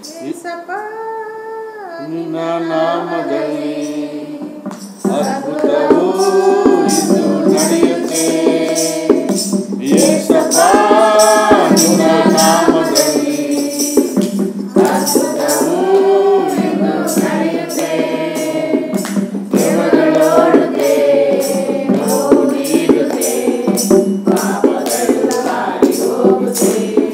ಏಸಪ್ಪ ನಿನ್ನ ನಾಮದಲ್ಲಿ ಅದ್ಭುತವು ಇಂದು ನಡೆಯುತ್ತೆ ಯೇಸಪ್ಪ ನಿನ್ನ ನಾಮದಲ್ಲಿ ಅದ್ಭುತವು ಇಂದು ನಡೆಯುತ್ತೆ ದೇವಗಳೋಡುತ್ತೆ ನೋವು ನೀಡುತ್ತೆ ಪಾಪಗಳು ಹಾರಿ ಹೋಗುತ್ತೆ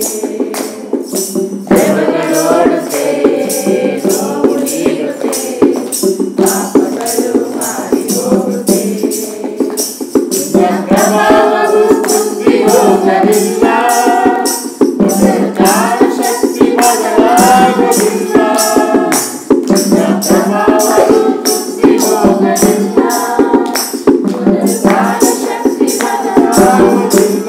ದೇವಗಳೋಡುತ್ತೆ ನೋವು ನೀಡುತ್ತೆ ಪಾಪಗಳು ಹಾರಿ ಹೋಗುತ್ತೆ ಪ್ರಭಾವವು ಕುಂದಿ ಹೋಗಲಿಲ್ಲ ಕಾಲ ಶಕ್ತಿ ಬದಲಾಗಲಿಲ್ಲ ಪ್ರಭಾವವು ಕುಂದಿ ಹೋಗಲಿಲ್ಲ ಕಾಲ ಶಕ್ತಿ ಬದಲಾಗಲಿಲ್ಲ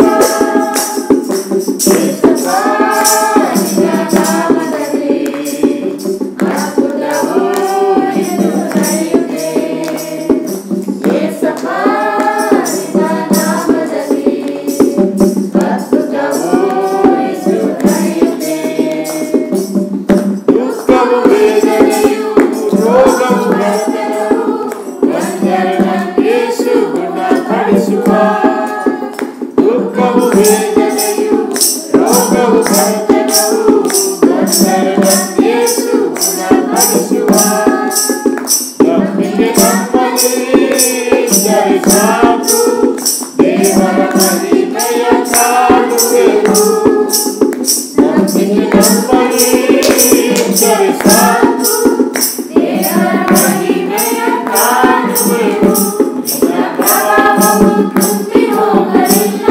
ದುಃಖವು ವೇದನೆಯು ರೋಗವು ಬಂಧನವು ಒಂದೆರಡನ್ನು ಯೇಸು ಗುಣಪಡಿಸುವ ದುಃಖವು ವೇದನೆಯು ರೋಗವು ಬಂಧನವು ಒಂದೆರಡನ್ನು ಯೇಸು ಗುಣಪಡಿಸುವ ನಂಬಿಕೆ ನಮ್ಮಲ್ಲಿ ಇದ್ದರೆ ಸಾಕು ದೇವರ ಮಹಿಮೆಯ ಕಾಣುವೆವು ನಂಬಿಕೆ ನಮ್ಮಲ್ಲಿ ಇದ್ದರೆ ಸಾಕು ದೇವರ ಮಹಿಮೆಯ ಕಾಣುವೆವು ನಿನ್ನ ಪ್ರಭಾವವು ತುಂಬಿ ಹೋಗಲಿಲ್ಲ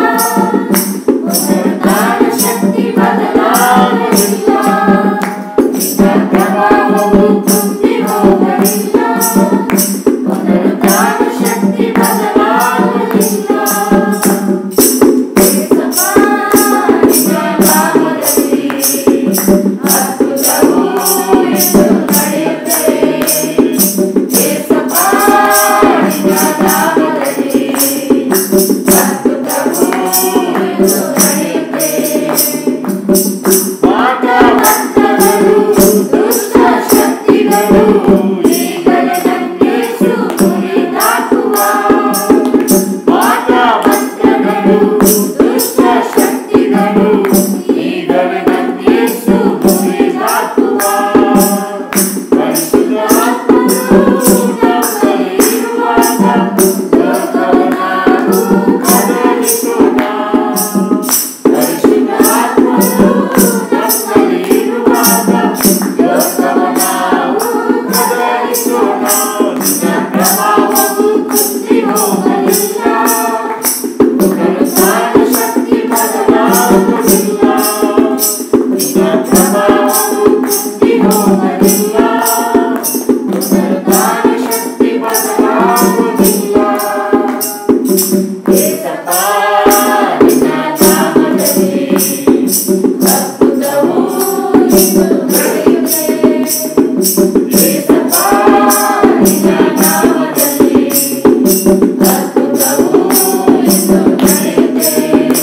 ಕಾಲ ಶಕ್ತಿ ಬದಲಾಗಲಿಲ್ಲ ನಿನ್ನ ಪ್ರಭಾವವು ತುಂಬಿ ಹೋಗಲಿಲ್ಲ ಮೊದಲು ಕಾಲ ಶಕ್ತಿ ಬದಲಾಗಲಿಲ್ಲ ಈಗಲೇ ನನ್ನೇಸು ಗುರಿ ದಾಟುವ ಮಾತಾವಂತಗಳು ದುಷ್ಟ ಶಕ್ತಿಗಳು ಈಗಲೇ ನನ್ನೇಸು ಗುರಿ ದಾಟುವ ಪರಿಶುದ್ಧಾತ್ಮನು ನಮ್ಮಲ್ಲಿರುವಾಗ ಲೋಕವು ನಾವು ಕದಲಿಸೋಣ ಪರಿಶುದ್ಧಾತ್ಮನು ನಮ್ಮಲ್ಲಿರುವಾಗ ಲೋಕವು ನಾವು ಕದಲಿಸೋಣ ನಿನ್ನ ಪ್ರಭಾವವು ಕುಂದಿ ಹೋಗಲಿಲ್ಲ ಮೊದಲು ಸಾಲ ಶಕ್ತಿ ಬದಲಾಗಲಿಲ್ಲ ನಿನ್ನ ಪ್ರಭಾವವು ಕುಂದಿ ಹೋಗಲಿಲ್ಲ ಮೊದಲು ಕಾಲ ಶಕ್ತಿ ಬದಲಾಗಲಿಲ್ಲ ಏಸಪ್ಪ ನಿನ್ನ ನಾಮದಲ್ಲಿ ಅದ್ಭುತವು ಇಂದು ನಡೆಯುತ್ತೆ ಏಸಪ್ಪ ನಿನ್ನ ನಾಮದಲ್ಲಿ ಅದ್ಭುತವು ಇಂದು ನಡೆಯುತ್ತೆ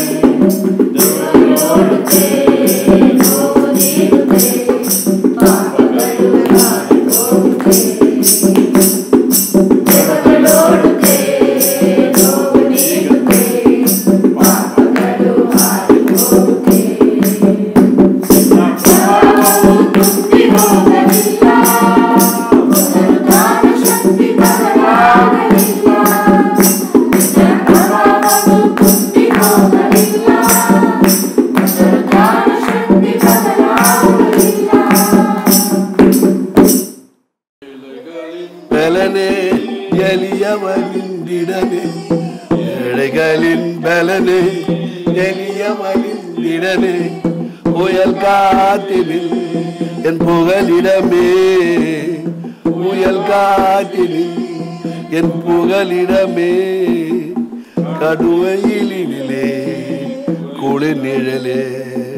ದೇವರೋಡುತ್ತೆ ನೋವು ನೀಡುತ್ತೆ ಪಾಪಗಳು ಹಾರಿ ಹೋಗುತ್ತೆ ದೇವಗಳೋಡುತ್ತೆ ನೋವು ನೀಡುತ್ತೆ ಪಾಪಗಳು ಹಾರಿ ಹೋಗುತ್ತೆ ಪ್ರಭಾವವು ತುಂಬಿ ಹೋಗಲಿಲ್ಲ ಮೊದಲು ಕಾಲ ಶಕ್ತಿ ಬದಲಾಗಲಿಲ್ಲ ಪ್ರಭಾವವು ತುಂಬಿ ಹೋಗಲಿಲ್ಲ ಮೊದಲು ಕಾಲ ಶಕ್ತಿ ಬದಲಾಗಲಿಲ್ಲ பலனே எளியவனிந்திடனே ஏழைகளின் பலனே எளியவனிந்திடனே புயல் காத்தினில் என் புகலிடமே புயல் காத்தினில் என் புகலிடமே கடுவையிலே குளிர்நிழலே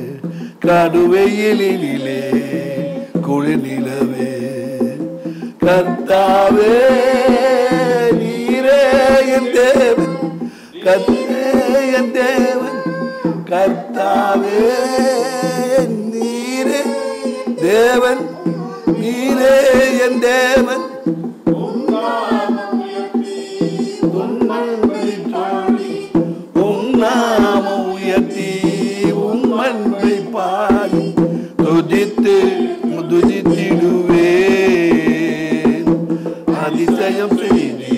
கடுவையிலே குளிர்நிலவே கர்த்தாவே நீரே என் தேவன் கர்த்தே என் தேவன் கர்த்தாவே நீரே தேவன் நீரே என் தேவன் உம் நாமம் உயர்த்தி உம் அன்பை பாடி துதித்து துதித்திடுவேன் அதிசயம் செய்தி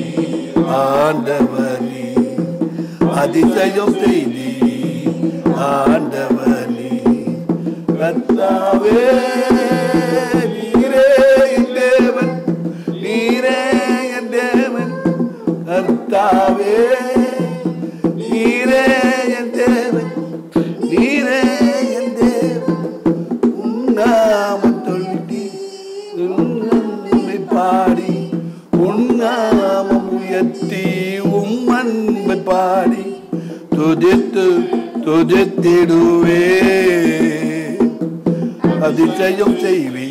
ஆண்டவனே அதிசயம் செய்தி ஆண்டவனே கர்த்தாவே நீரே என் தேவன் நீரே என் தேவன் கர்த்தாவே நீரே என் தேவன் நீரே என் தேவன் உன்னாமம் தொழுதி உன்னை பாடி உன்னாமம் உயர்த்தி உம் அன்பை பாடி துதித்து துதித்திடுவே அதிசயம் செய்வி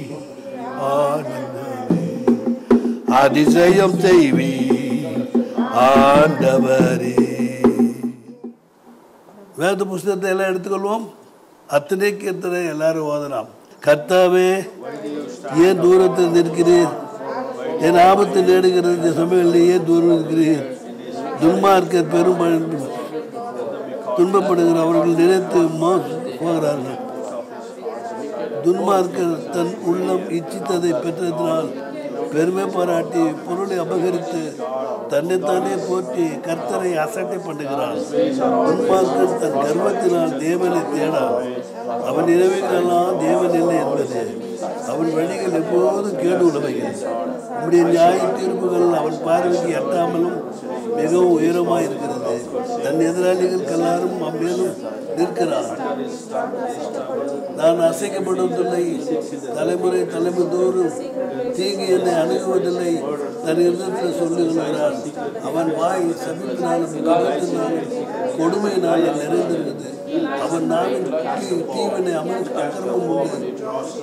ஆனந்தமே அதிசயம் செய்வி ஆண்டவரே வேத புஸ்தகத்தை எல்லாம் எடுத்துக்கொள்வோம் அத்தனை கீர்த்தனை எல்லாரும் ஓதலாம் கர்த்தாவே ஏன் தூரத்தில் நிற்கிறீர் என் ஆபத்து நேடுகிறது இந்த சமயத்தில் ஏன் தூரம் இருக்கிறீர் துன்மார்க்கர் பெரும் துன்பப்படுகிற அவர்கள் நினைத்து மோச போகிறார்கள் துன்மார்க்கர் தன் உள்ளம் இச்சித்ததை பெற்றதினால் பெருமை பாராட்டி பொருளை அபகரித்து தன்னைத்தானே போற்றி கர்த்தரை அசட்டை பண்ணுகிறான் துன்மார்க்கன் தன் கர்வத்தினால் தேவனை தேடான் அவன் நினைவுகளெல்லாம் தேவன் இல்லை என்பது அவன் வழிகள் எப்போதும் கேடு உணவைகள் நம்முடைய நியாய தீர்ப்புகள் அவன் பார்வைக்கு எட்டாமலும் மிகவும் உயரமாக இருக்கிறது தன் எதிராளிகள் எல்லாரும் அம்மேலும் நிற்கிறான் நான் அசைக்கப்படுவதில்லை தலைமுறை தலைமை தோறும் தீங்கு என்னை அணுகுவதில்லை தன் இருந்தத்தில் சொல்லுகிறான் அவன் வாய் சபித்தினாலும் கபத்தினாலும் கொடுமையினாலும் நிறைந்திருந்தது அவன் நாவின் தீ- தீவினை அமர்ந்து அக்கிரமம் உண்டு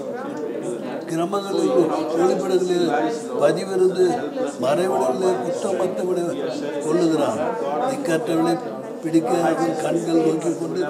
கிரமங்களில் ஒளிப்படங்களில் பதிவிருந்து மறைவிடங்களில் குற்றமற்றவனை கொள்ளுகிறான் திக்கற்றவனை பிடிக்க அவன் கண்கள் நோக்கி கொண்டு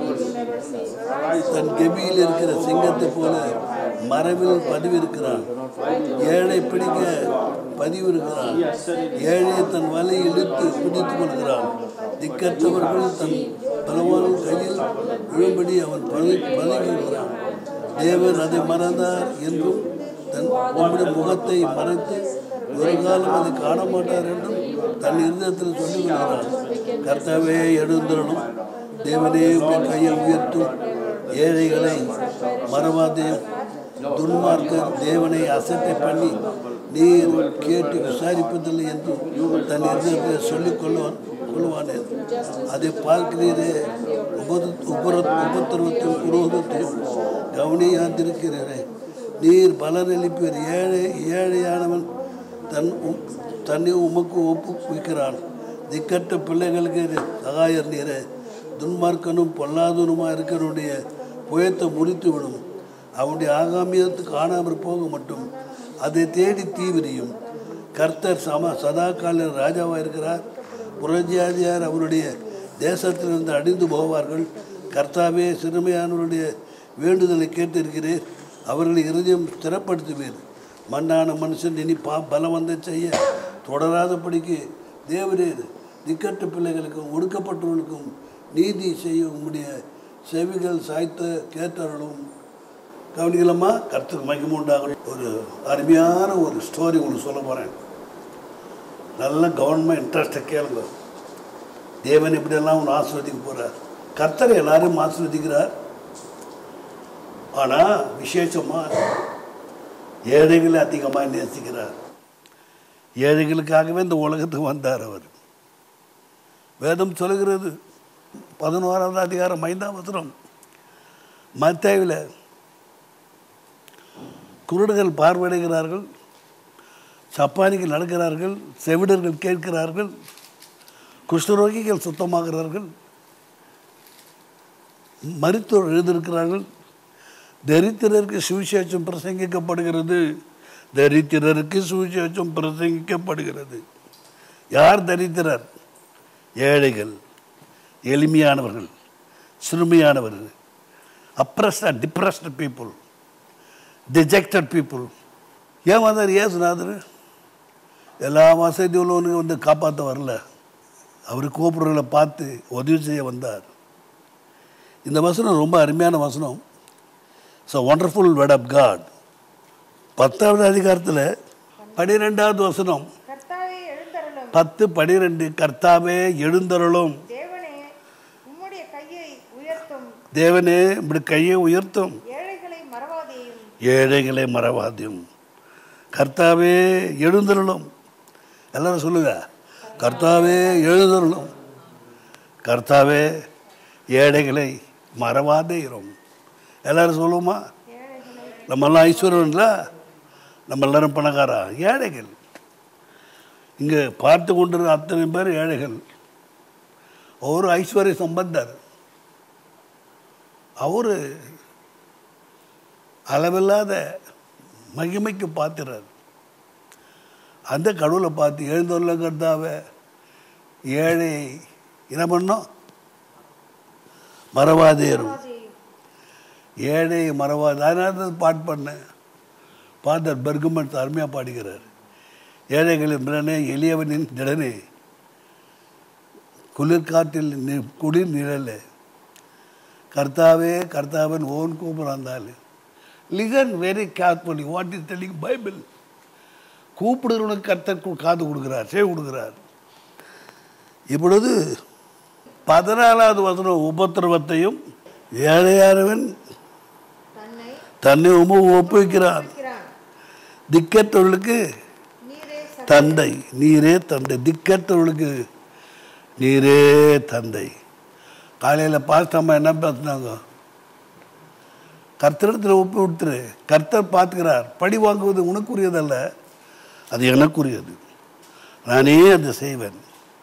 தன் கெபியில் இருக்கிற சிங்கத்தை போல மறைவில் பதிவிருக்கிறான் ஏழை பிடிக்க பதிவிருக்கிறான் ஏழையை தன் வலை இழுத்து பிடித்துக் கொள்கிறான் திக்கற்றவர்கள் தன் பலவான கையில் விழும்படி அவன் பதி பதுங்குகிறான் தேவன் அதை மறந்தார் என்றும் தன் நம்முடைய முகத்தை மறைத்து ஒரு காலம் அதை காண மாட்டார் என்றும் தன் இருதயத்தில் சொல்லுகிறார் கர்த்தாவே எழுந்தருளும் தேவனே உங்கள் கையை உயர்த்தும் ஏழைகளை மறவாதே துன்மார்க்கர் தேவனை அசட்டை பண்ணி நீர் கேட்டு விசாரிப்பதில்லை என்று தன் இருதயத்தில் சொல்லிக் கொள்வான் கொள்வானே அதை பார்க்கிறீரே உபத உபர உபத்திரவத்தின் குரோதத்தையும் கவனியாந்திருக்கிறீரே நீர் பலனளிப்பீர் ஏழை ஏழையானவன் தன் உம்- தன்னை உமக்கு ஒப்பு வைக்கிறான் திக்கற்ற பிள்ளைகளுக்கு சகாயர் நீரே துன்மார்க்கனும் பொல்லாதனுமாக இருக்கிறவனுடைய புயத்தை முறித்து விடும் அவனுடைய ஆகாமியத்து காணாமற் போக மட்டும் அதை தேடி தீவிரியும் கர்த்தர் சம சதா கால ராஜாவாக இருக்கிறார் புரஜாதியார் அவருடைய தேசத்திலிருந்து அடிந்து போவார்கள் கர்த்தாவே சிறுமையானவருடைய வேண்டுதலை கேட்டிருக்கிறேன் அவர்களை இருதயம் ஸ்திரப்படுத்துவீர் மண்ணான மனுஷன் இனி பா பலவந்த செய்ய தொடராதபடிக்கு தேவரே திக்கற்ற பிள்ளைகளுக்கும் ஒடுக்கப்பட்டவர்களுக்கும் நீதி செய்ய உம்முடைய செவிகள் சாய்த்த கேட்டவர்களும் கவனிக்கலாமா கருத்துக்கு மகிமை உண்டாகணும் ஒரு அருமையான ஒரு ஸ்டோரி உங்களுக்கு சொல்ல போகிறேன் நல்ல கவர்மெண்ட் இன்ட்ரெஸ்ட்டை கேளுங்க தேவன் இப்படியெல்லாம் ஒன்று ஆஸ்வதிக்க போகிறார் கர்த்தரை எல்லாரையும் ஆஸ்வதிக்கிறார் ஆனால் விசேஷமாக ஏழைகளை அதிகமாக நேசிக்கிறார் ஏழைகளுக்காகவே இந்த உலகத்துக்கு வந்தார் அவர் வேதம் சொல்லுகிறது பதினோராவது அதிகாரம் ஐந்தாம் வசனம் மத்தேவில் குருடர்கள் பார்வையிடுகிறார்கள் சப்பானிகள் நடக்கிறார்கள் செவிடர்கள் கேட்கிறார்கள் குஷ்டரோகிகள் சுத்தமாகிறார்கள் மருத்துவர் எழுதியிருக்கிறார்கள் தரித்திரருக்கு சுவிசேஷம் பிரசங்கிக்கப்படுகிறது தரித்திரருக்கு சுவிசேஷம் பிரசங்கிக்கப்படுகிறது யார் தரித்திரர் ஏழைகள் எளிமையானவர்கள் சிறுமியானவர்கள் oppressed and depressed people dejected people ஏன் வந்தார் ஏசுநாதர் எல்லா வசதி உள்ளவனுக்கு வந்து காப்பாற்ற வரல அவர் கூப்பிடுறவங்களை பார்த்து உதவி செய்ய வந்தார் இந்த வசனம் ரொம்ப அருமையான வசனம் so wonderful word of God பத்தாவது அதிகாரத்தில் பனிரெண்டாவது வசனம் கர்த்தாவே எழுந்தருளும் பத்து பனிரெண்டு கர்த்தாவே எழுந்தருளும் தேவனே உம்முடைய கையை உயர்த்தும் தேவனே இப்படி கையை உயர்த்தும் ஏழைகளை மறவாதேயும் ஏழைகளை மறவாதியும் கர்த்தாவே எழுந்தருளும் எல்லாரும் சொல்லுங்க கர்த்தாவே எழுந்தருளும் கர்த்தாவே ஏழைகளை மறவாதே இரும் எல்லாரும் சொல்லுவோமா நம்மெல்லாம் ஐஸ்வர்யம்ல நம்ம எல்லாரும் பணக்காரா ஏழைகள் இங்கே பார்த்து கொண்டிருந்த அத்தனை பேர் ஏழைகள் ஒரு ஐஸ்வர்ய சம்பந்தர் அவரு அளவில்லாத மகிமைக்கு பாத்திரர் அந்த கடவுளை பார்த்து எழுந்துள்ள கர்த்தாவை ஏழை என்ன பண்ணோம் மறவாதேரும் ஏழை மறவாது அதனால தான் பாட்டு பண்ணேன் பாதர் பெர்குமன் அருமையாக பாடுகிறார் ஏழைகளின் திறனே எளியவனின் திடனே குளிர்காற்றில் நி- குளிர் நிழலே கர்த்தாவே கர்த்தாவன் ஓன் கூப்பிடாந்தாலே listen very carefully what is telling Bible கூப்பிடுறவனுக்கு கர்த்தர் கு- காது கொடுக்குறார் செவி கொடுக்குறார் இப்பொழுது பதினாலாவது வசனம் உபத்திரவத்தையும் ஏழையானவன் தன்னை தன்னை உம ஒப்புவிக்கிறான் இருக்கிறான் திக்கற்றவர்களுக்கு நீரே ச- தந்தை நீரே தந்தை திக்கற்றவர்களுக்கு நீரே தந்தை காலையில் பாஸ்டம்மா என்ன பேசுனாங்க கர்த்தரிடத்தில் ஒப்பு விட்டுரு கர்த்தர் பார்த்துக்கிறார் படி வாங்குவது உனக்குரியதல்ல அது எனக்குரியது நானே அதை செய்வேன்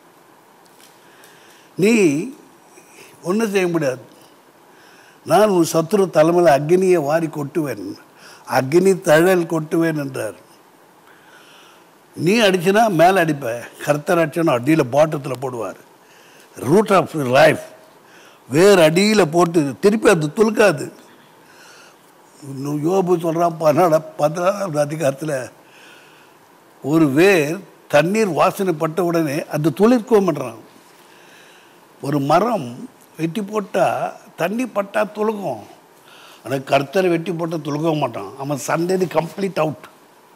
நீ ஒன்றும் செய்ய முடியாது நான் உன் சத்துரு தலைமையில் அக்னியை வாரி கொட்டுவேன் அக்னி தழல் கொட்டுவேன் என்றார் நீ அடிச்சினா மேலே அடிப்ப கர்த்தர் அடிச்சனா அடியில் பாட்டத்தில் போடுவார் ரூட் ஆஃப் லைஃப் வேறு அடியில் போட்டு திருப்பி அது துலுக்காது இன்னும் யோபு சொல்கிறான் பதினால பதினாலாவது அதிகாரத்தில் ஒரு வேர் தண்ணீர் வாசனை பட்ட உடனே அது துளிர்க்கவும் பண்ணுறான் ஒரு மரம் வெட்டி போட்டால் தண்ணி பட்டா துளுக்கும் ஆனால் கர்த்தரை வெட்டி போட்டால் துளுக்க மாட்டான் அவன் சந்ததி கம்ப்ளீட் அவுட்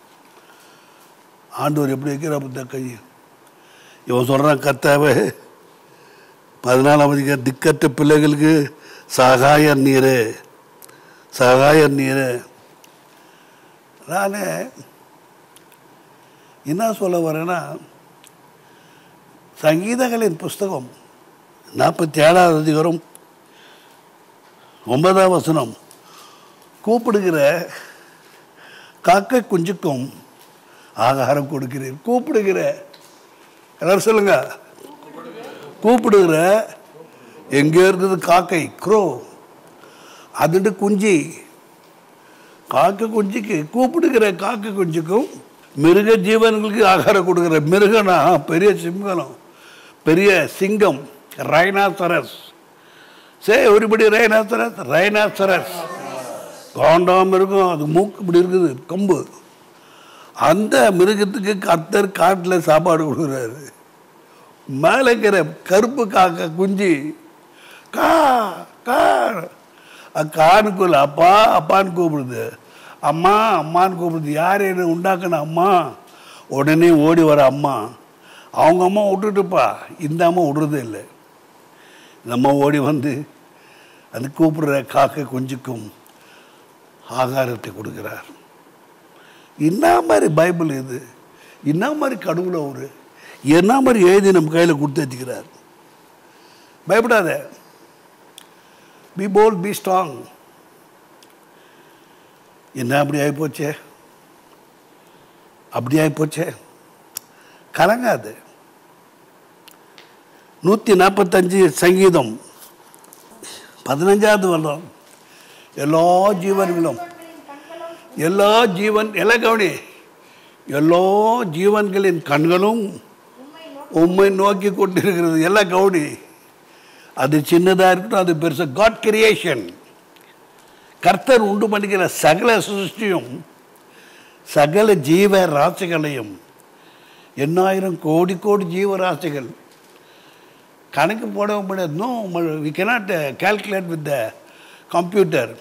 ஆண்டவர் எப்படி வைக்கிறா பத்த கை இவன் சொல்கிறான் கர்த்தாவே பதினாலாம் அதிகார திக்கற்ற பிள்ளைகளுக்கு சகாய நீரே சகாய நீரே நான் என்ன சொல்ல வரேன்னா சங்கீதங்களின் புஸ்தகம் நாற்பத்தி ஏழாவது அதிகாரம் ஒன்பதாம் வசனம் கூப்பிடுகிற காக்கை குஞ்சுக்கும் ஆகாரம் கொடுக்கிறீர் கூப்பிடுகிற எல்லாரும் சொல்லுங்க கூப்பிடுகிற எங்கே இருக்குது காக்கை க்ரோ அதுட்டு குஞ்சு காக்கை குஞ்சுக்கு கூப்பிடுகிற காக்கை குஞ்சுக்கும் மிருக ஜீவன்களுக்கு ஆகாரம் கொடுக்குற மிருகனா பெரிய சிங்கம் பெரிய சிங்கம் ரைனாசரஸ் சே ஒருபடி ரைனாசரஸ் ரைனாசரஸ் காண்டாம இருக்கும் அது மூக்கு இப்படி இருக்குது கொம்பு அந்த மிருகத்துக்கு கத்தர் காட்டில் சாப்பாடு கொடுக்குறாரு மேலே இருக்கிற கருப்பு காக்கா குஞ்சு கா கா கானுக்குள்ள அப்பா அப்பான்னு கூப்பிடுது அம்மா அம்மான்னு கூப்பிடுது யார் என்ன உண்டாக்குன அம்மா உடனே ஓடி வர அம்மா அவங்க அம்மா விட்டுட்டுப்பா இந்த அம்மா விடுறதே இல்லை இந்த அம்மா ஓடி வந்து அந்த கூப்பிடுற காக்கை குஞ்சுக்கும் ஆகாரத்தை கொடுக்கிறார் என்ன மாதிரி பைபிள் இது என்ன மாதிரி கடவுள் அவரு என்ன மாதிரி எழுதி நம்ம கையில் கொடுத்து வச்சுக்கிறார் பயப்படாத பி போல் பி ஸ்ட்ராங் என்ன அப்படி ஆகிப்போச்சே அப்படி ஆகிப்போச்சே கலங்காது நூற்றி நாற்பத்தஞ்சு சங்கீதம் பதினஞ்சாவது வருடம் எல்லா ஜீவன்களும் எல்லா ஜீவன் எல்லாம் கவனி எல்லா ஜீவன்களின் கண்களும் உம்மை நோக்கி கொண்டிருக்கிறது எல்லாம் கவனி அது சின்னதாக இருக்கட்டும் அது பெருசு காட் கிரியேஷன் கர்த்தர் உண்டு பண்ணிக்கிற சகல சிருஷ்டியும் சகல ஜீவ ராசிகளையும் எண்ணாயிரம் கோடி கோடி ஜீவராசிகள் கணக்கு போட முடியாது no we cannot calculate with the computer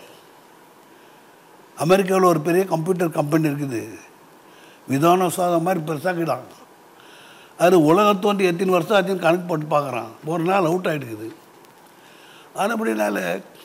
அமெரிக்காவில் ஒரு பெரிய கம்ப்யூட்டர் கம்பெனி இருக்குது விதான சாதம் மாதிரி பெருசாக்கிடான் அது உலகம் தோன்றி எத்தனை வருஷம் ஆச்சுன்னு கணக்கு போட்டு பார்க்குறான் ஒரு நாள் அவுட் ஆகிடுக்குது அது அப்படினால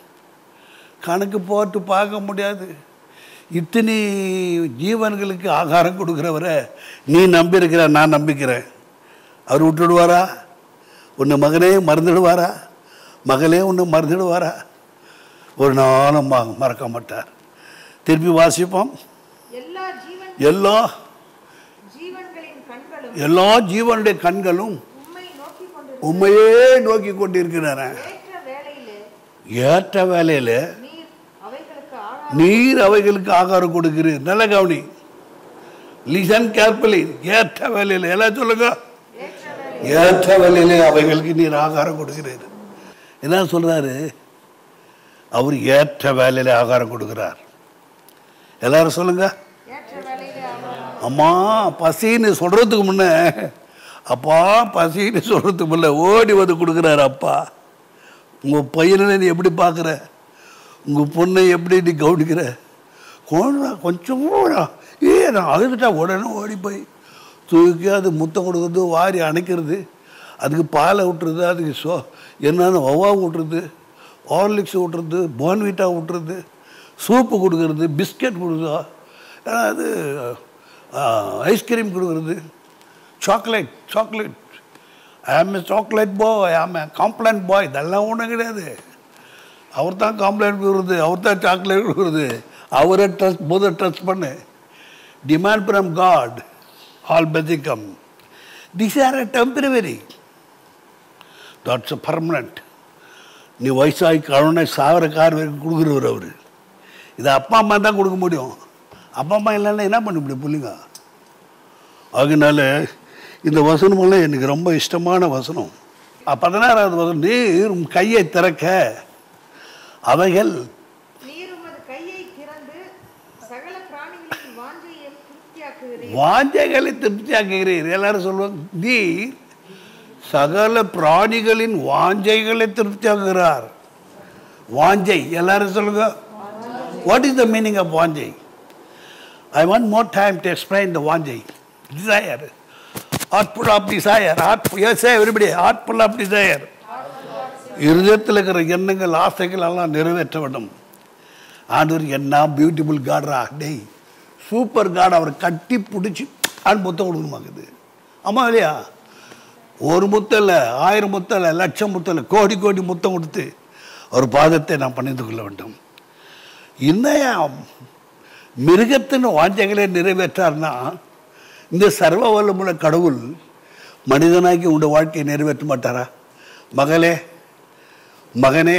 கணக்கு போட்டு பார்க்க முடியாது இத்தனை ஜீவன்களுக்கு ஆகாரம் கொடுக்குறவரை நீ நம்பியிருக்கிற நான் நம்பிக்கிறேன் அவர் விட்டுடுவாரா உன்னை மகனே மறந்துடுவாரா மகளே உன்னை மறந்துடுவாரா ஒரு நாளும் ம- மறக்க மாட்டார் திருப்பி வாசிப்போம் எல்லா ஜீவன் எல்லா ஜீவன்களின் கண்களும் எல்லா ஜீவனுடைய கண்களும் உம்மை நோக்கி கொண்டு உண்மையே நோக்கி கொண்டிருக்கிறன ஏற்ற வேளையிலே ஏற்ற வேலையில் நீர் அவைகளுக்கு ஆகாரம் நீர் அவைகளுக்கு ஆகாரம் கொடுக்கிறீர் நல்ல கவனி லிசன் கேர்ஃபுல்லி ஏற்ற வேலையில் எல்லாம் சொல்லுங்க ஏற்ற வேளை ஏற்ற வேலையிலே அவைகளுக்கு நீர் ஆகாரம் கொடுக்கிறீர் என்ன சொல்றாரு அவர் ஏற்ற வேலையில ஆகாரம் கொடுக்கிறார் எல்லாரும் சொல்லுங்க ஏற்ற வேளையிலே ஆகாரம் அம்மா பசின்னு சொல்றதுக்கு முன்ன அப்பா பசின்னு சொல்றதுக்கு முன்ன ஓடி வந்து கொடுக்குறாரு அப்பா உங்க பையனை நீ எப்படி பார்க்குற உங்க பொண்ணை எப்படி நீ கவனிக்கிற குழந்தை கொஞ்சம் கூட ஏ நான் அழுதுட்டா உடனே ஓடி போய் தூக்கி அது முத்தம் கொடுக்குறது வாரி அணைக்கிறது அதுக்கு பாலை விட்டுறது அதுக்கு சோ என்னென்ன ஒவ்வா விட்டுறது ஹார்லிக்ஸ் விட்டுறது போன்வீட்டா விட்டுறது சூப்பு கொடுக்கறது பிஸ்கட் கொடுக்குறதா அது ஐஸ்கிரீம் கொடுக்குறது சாக்லேட் சாக்லேட் ஐ ஆம் ஏ சாக்லேட் பாய் ஆம் ஏ காம்ப்ளைண்ட் பாய் இதெல்லாம் ஒன்றும் கிடையாது அவர் தான் காம்ப்ளைண்ட் கொடுக்குறது அவர் தான் சாக்லேட் கொடுக்குறது அவரை ட்ரஸ்ட் போதை ட்ரஸ்ட் பண்ணு demand from God all basically this are a temporary thoughts a permanent நீ வயசாகி கருணை சாவர கார் வரைக்கும் கொடுக்குறவர் அவர் இது அப்பா அம்மா தான் கொடுக்க முடியும் அப்பா அம்மா இல்லைன்னா என்ன பண்ண முடியும் பிள்ளைங்க அதனால இந்த வசனமெல்லாம் எனக்கு ரொம்ப இஷ்டமான வசனம் அஹ் பதினாறாவது வசனம் நீர் உம் கையை திறக்க அவைகள் நீர் உமது கையை திறந்து சகல பிராணிகளின் வாஞ்சையும் திருப்தியாக்குகிறீர் வாஞ்சைகளை திருப்தியாக்குகிறீர் எல்லாரும் சொல்லுவாங்க நீர் சகல பிராணிகளின் வாஞ்சைகளை திருப்தியாக்குகிறார் வாஞ்சை எல்லாரும் சொல்லுங்க what is the meaning of வாஞ்சை I want more time to explain the வாஞ்சை desire heartful of desire heart is everybody heartful of desire இருதயத்தில் இருக்கிற எண்ணங்கள் ஆசைகள் எல்லாம் நிறைவேற்ற வேண்டும் ஆண்டவர் என்ன பியூட்டிஃபுல் காட்ரா டேய் சூப்பர் காட் அவர் கட்டி பிடிச்சி ஆண் முத்தம் கொடுக்கணுமாக்குது ஆமாம் இல்லையா ஒரு முத்தம் இல்லை ஆயிரம் முத்தம் இல்லை லட்சம் முத்தம் இல்லை கோடி கோடி முத்தம் கொடுத்து அவர் பாதத்தை நான் பணிந்து கொள்ள வேண்டும் இன்னும் மிருகத்தின் வாஞ்சைகளை நிறைவேற்றார்னா இந்த சர்வ வல்லமுள்ள கடவுள் மனிதனாக்கி உண்ட வாழ்க்கையை நிறைவேற்ற மாட்டாரா மகளே மகனே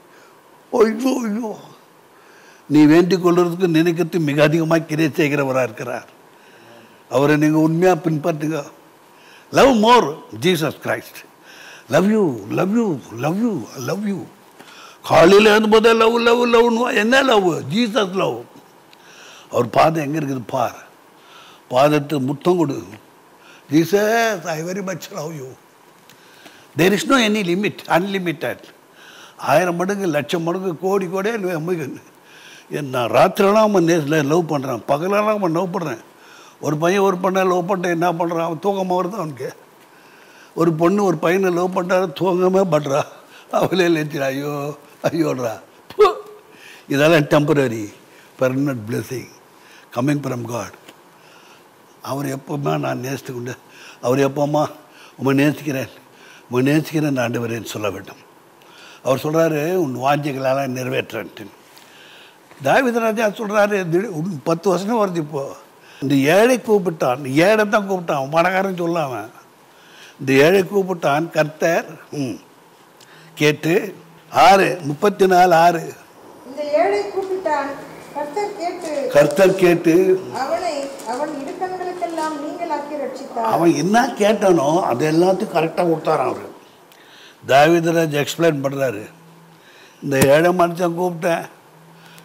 ஐயோ ஐயோ நீ வேண்டிக் கொள்றதுக்கு நினைக்கிறது மிக அதிகமாக கிரியை செய்கிறவராக இருக்கிறார் அவரை நீங்கள் உண்மையாக பின்பற்றுங்க love more Jesus Christ love you love you love you love you காலையில் எழுந்தும்போதே லவ் லவ் லவ்னு என்ன லவ் ஜீசஸ் லவ் அவர் பாதம் எங்கே இருக்குது பார் பாதத்தை முத்தம் கொடு Jesus I very much love you there is no any limit unlimited ஆயிரம் மடங்கு லட்சம் மடங்கு கோடி கோடியே நம்பிக்கை நான் ராத்திரெல்லாம் அவன் நேரில் லவ் பண்ணுறான் பகலெல்லாம் அவன் லவ் பண்ணுறேன் ஒரு பையன் ஒரு பொண்ணை லவ் பண்ணிட்டு என்ன பண்ணுறான் அவன் தூக்கமாக வருது அவனுக்கு ஒரு பொண்ணு ஒரு பையனை லவ் பண்ணுறா தூங்கமே பண்றா அவளே லேச்சிடா ஐயோ ஐயோடுறா ப்பு. இதெல்லாம் temporary permanent blessing coming from God அவர் எப்போவுமே நான் நேசித்து கொண்டு அவர் எப்போம்மா உம்மை நேசிக்கிறேன் உம்மை நேசிக்கிறேன் ஆண்டவரேன்னு சொல்ல வேண்டும் அவர் சொல்கிறாரு உன் வாஞ்சைகளெல்லாம் நிறைவேற்றன்ட்டு தாவிதராஜா சொல்கிறாரு பத்து வருஷம் வருது இப்போ இந்த ஏழை கூப்பிட்டான் ஏழை தான் கூப்பிட்டான் பணக்காரன் சொல்லாம இந்த ஏழை கூப்பிட்டான் கர்த்தர் ம் கேட்டு ஆறு முப்பத்தி நாலு ஆறு இந்த ஏழை கூப்பிட்டான் கர்த்தர் கேட்டு கர்த்தர் கேட்டு அவனை அவன் இடுக்கண்களுக்கெல்லாம் நீங்களாக்கி ரட்சித்தார் அவன் என்ன கேட்டானோ அது எல்லாத்தையும் கரெக்டாக கொடுத்தாரான் அவர் தாவிதராஜ் எக்ஸ்பிளைன் பண்ணுறாரு இந்த ஏழை மனுஷன் கூப்பிட்டேன்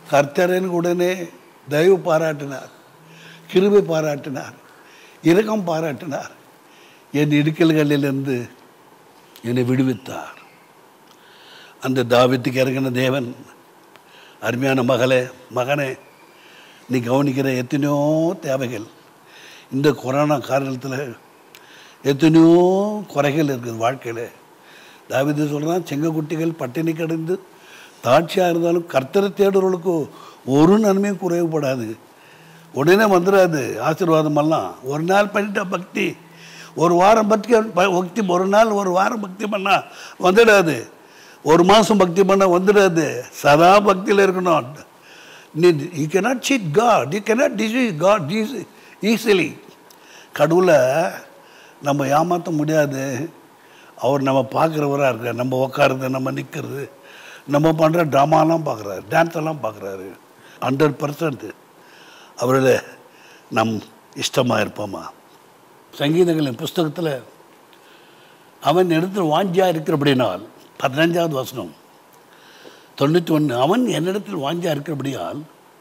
கர்த்தரன் உடனே தயவு பாராட்டினார் கிருபை பாராட்டினார் இரக்கம் பாராட்டினார் என் இடுக்கல்களிலிருந்து என்னை விடுவித்தார் அந்த தாவித்துக்கு இறங்கின தேவன் அருமையான மகளே மகனே நீ கவனிக்கிற எத்தனையோ தேவைகள் இந்த கொரோனா காரணத்தில் எத்தனையோ குறைகள் இருக்குது வாழ்க்கையில் தாவிது சொல்கிறான் செங்கக்குட்டிகள் பட்டினி கிடந்து தாட்சியாக இருந்தாலும் கர்த்தரை தேடுறவர்களுக்கு ஒரு நன்மையும் குறைவுபடாது உடனே வந்துடாது ஆசீர்வாதமெல்லாம் ஒரு நாள் பண்ணிட்ட பக்தி ஒரு வாரம் பக்தி பக்தி ஒரு நாள் ஒரு வாரம் பக்தி பண்ணால் வந்துடாது ஒரு மாதம் பக்தி பண்ணால் வந்துடாது சதா பக்தியில் இருக்கணும் நீ you cannot cheat God you cannot deceive God easily கடவுளை நம்ம ஏமாற்ற முடியாது அவர் நம்ம பார்க்குறவராக இருக்கார் நம்ம உட்காருறது நம்ம நிற்கிறது நம்ம பண்ணுற ட்ராமாலாம் பார்க்குறாரு டான்ஸ் எல்லாம் பார்க்குறாரு ஹண்ட்ரட் பர்சன்ட் அவரில் நம் இஷ்டமாக இருப்போமா சங்கீதங்களின் புஸ்தகத்தில் அவன் இடத்துல வாஞ்சியாக இருக்கிறபடினால் பதினஞ்சாவது வசனம் தொண்ணூற்றி ஒன்று அவன் என்னிடத்தில் வாஞ்சியாக இருக்கிறபடியால்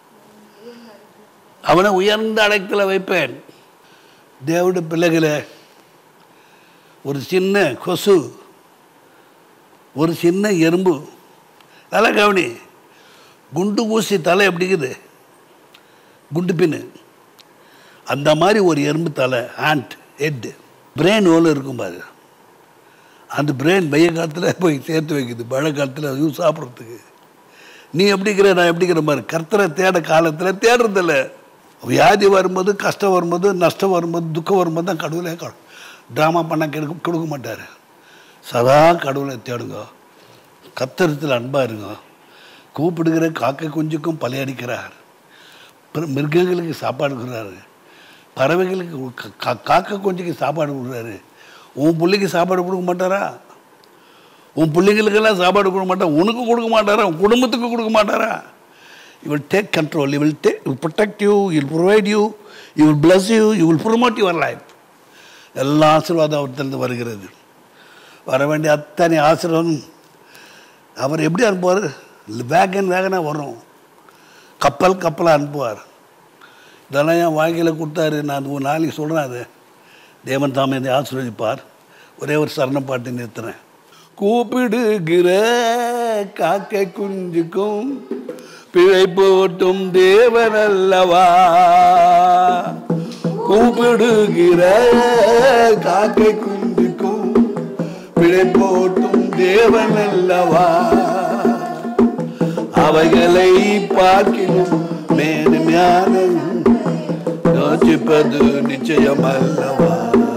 அவனை உயர்ந்த அடைக்கல வைப்பேன் தேவட பிள்ளைகளை ஒரு சின்ன கொசு ஒரு சின்ன எறும்பு நல்லா கவனி குண்டு ஊசி தலை எப்படிக்குது குண்டு பின்னு அந்த மாதிரி ஒரு எறும்பு தலை ஆண்ட் ஹெட் பிரெயின் ஓல இருக்கும் பாரு அந்த பிரெயின் வெய்ய காலத்தில் போய் சேர்த்து வைக்குது மழை காலத்தில் அதுவும் சாப்பிட்றதுக்கு நீ எப்படிங்கிற நான் எப்படிங்கிற மாதிரி கர்த்தரை தேட காலத்தில் தேடுறதில்ல வியாதி வரும்போது கஷ்டம் வரும்போது நஷ்டம் வரும்போது துக்கம் வரும்போது தான் கடவுளே ட்ராமா பண்ண கெடுக்க கொடுக்க மாட்டார் சதா கடவுளை தேடுங்க கத்தரத்தில் அன்பாக இருங்க கூப்பிடுகிற காக்கை குஞ்சுக்கும் பலையடிக்கிறார் பிற- மிருகங்களுக்கு சாப்பாடு கொடுக்குறாரு பறவைகளுக்கு கா- கா- காக்கை குஞ்சுக்கு சாப்பாடு கொடுக்குறாரு உன் பிள்ளைக்கு சாப்பாடு கொடுக்க மாட்டாரா உன் பிள்ளைங்களுக்கெல்லாம் சாப்பாடு கொடுக்க மாட்டார் உனக்கு கொடுக்க மாட்டாரா உன் குடும்பத்துக்கு கொடுக்க மாட்டாரா you will take control you will take protect you you provide you you will bless you you will promote your life எல்லா ஆசீர்வாதம் அவர்கிட்ட வருகிறது வர வேண்டிய அத்தனை ஆசீர்வாதம் அவர் எப்படி அனுப்புவார் வேகன் வேகனாக வரும் கப்பல் கப்பலாக அனுப்புவார் இதெல்லாம் என் வாழ்க்கையில் கொடுத்தாரு நான் ஒரு நாளைக்கு சொல்கிறேன் அது தேவன் தாமே இதை ஆசீர்வதிப்பார் ஒரே ஒரு சரண பாட்டு நிறுத்துறேன் கூப்பிடுகிற காக்கை குஞ்சுக்கும் பிழை போட்டும் தேவன் அல்லவா கூப்பிடுகிற காக்கை குஞ்சுக்கும் பிழை போட்டும் தேவன் அல்லவா அவைகளை பார்க்கிலும் மேன்மையான யோசிப்பது நிச்சயம் அல்லவா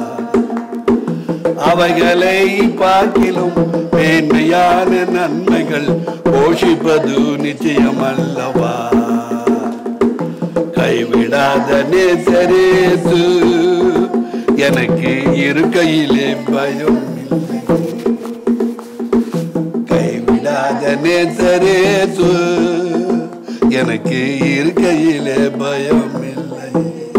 அவைகளை பார்க்கிலும் மேன்மையான நன்மைகள் போஷிப்பது நிச்சயம் அல்லவா கைவிடாத நேசரேசு எனக்கு இருக்கையிலே பயம் இல்லை கைவிடாத நேசரேசு எனக்கு இருக்கையிலே பயம் இல்லை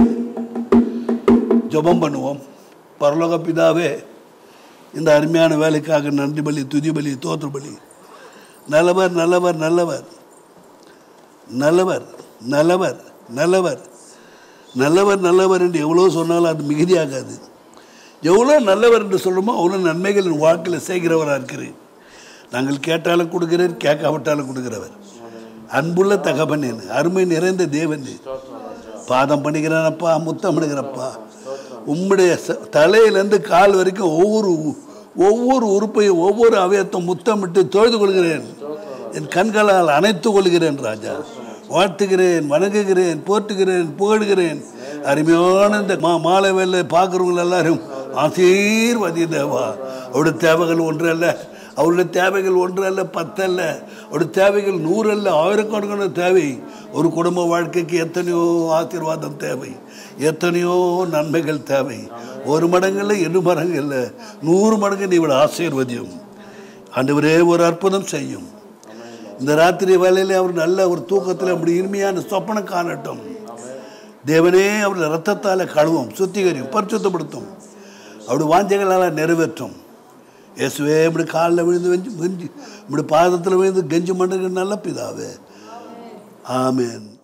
ஜெபம் பண்ணுவோம் பரலோக பிதாவே இந்த அருமையான வேலைக்காக நன்றி பலி துதி பலி தோற்று பலி நல்லவர் நல்லவர் நல்லவர் நல்லவர் நல்லவர் நல்லவர் நல்லவர் நல்லவர் என்று எவ்வளோ சொன்னாலும் அது மிகுதியாகாது எவ்வளோ நல்லவர் என்று சொல்கிறோமோ அவ்வளோ நன்மைகள் என் வாழ்க்கையில் செய்கிறவராக இருக்கிறேன் நாங்கள் கேட்டாலும் கொடுக்கிறேன் கேட்காவிட்டாலும் கொடுக்கிறவர் அன்புள்ள தகப்பனேன் அருமை நிறைந்த தேவன் பாதம் பண்ணிக்கிறேனப்பா முத்தம் பண்ணுகிறப்பா உம்முடைய ச- தலையிலேருந்து கால் வரைக்கும் ஒவ்வொரு உ- ஒவ்வொரு உறுப்பையும் ஒவ்வொரு அவயத்தை முத்தமிட்டு தொழுது கொள்கிறேன் என் கண்களால் அணைத்து கொள்கிறேன் ராஜா வாழ்த்துகிறேன் வணங்குகிறேன் போற்றுகிறேன் புகழ்கிறேன் அருமையான இந்த மா மாலை வேலை பார்க்குறவங்க எல்லாரும் ஆசீர்வதி தேவா அவருடைய தேவைகள் ஒன்று அல்ல அவருடைய தேவைகள் ஒன்று அல்ல பத்தல்ல அவருடைய தேவைகள் நூறு அல்ல ஆயிரக்கணக்கான தேவை ஒரு குடும்ப வாழ்க்கைக்கு எத்தனையோ ஆசீர்வாதம் தேவை எத்தனையோ நன்மைகள் தேவை ஒரு மடங்குல இரு மடங்கு இல்லை நூறு மடங்கு நீ இவளை ஆசீர்வதியும் ஆண்டவரே ஒரு அற்புதம் செய்யும் இந்த ராத்திரி வேலையில் அவர் நல்ல ஒரு தூக்கத்தில் அப்படி இனிமையான சொப்பனம் காணட்டும் தேவனே அவருடைய ரத்தத்தால் கழுவும் சுத்திகரியும் பரிசுத்தப்படுத்தும் அப்படி வாஞ்சைகளால் நிறைவேற்றும் இயேசுவே இப்படி காலில் விழுந்து வெஞ்சு வெஞ்சு இப்படி பாதத்தில் விழுந்து கெஞ்சு மண்டுக்கு நல்ல பிதாவே ஆமென்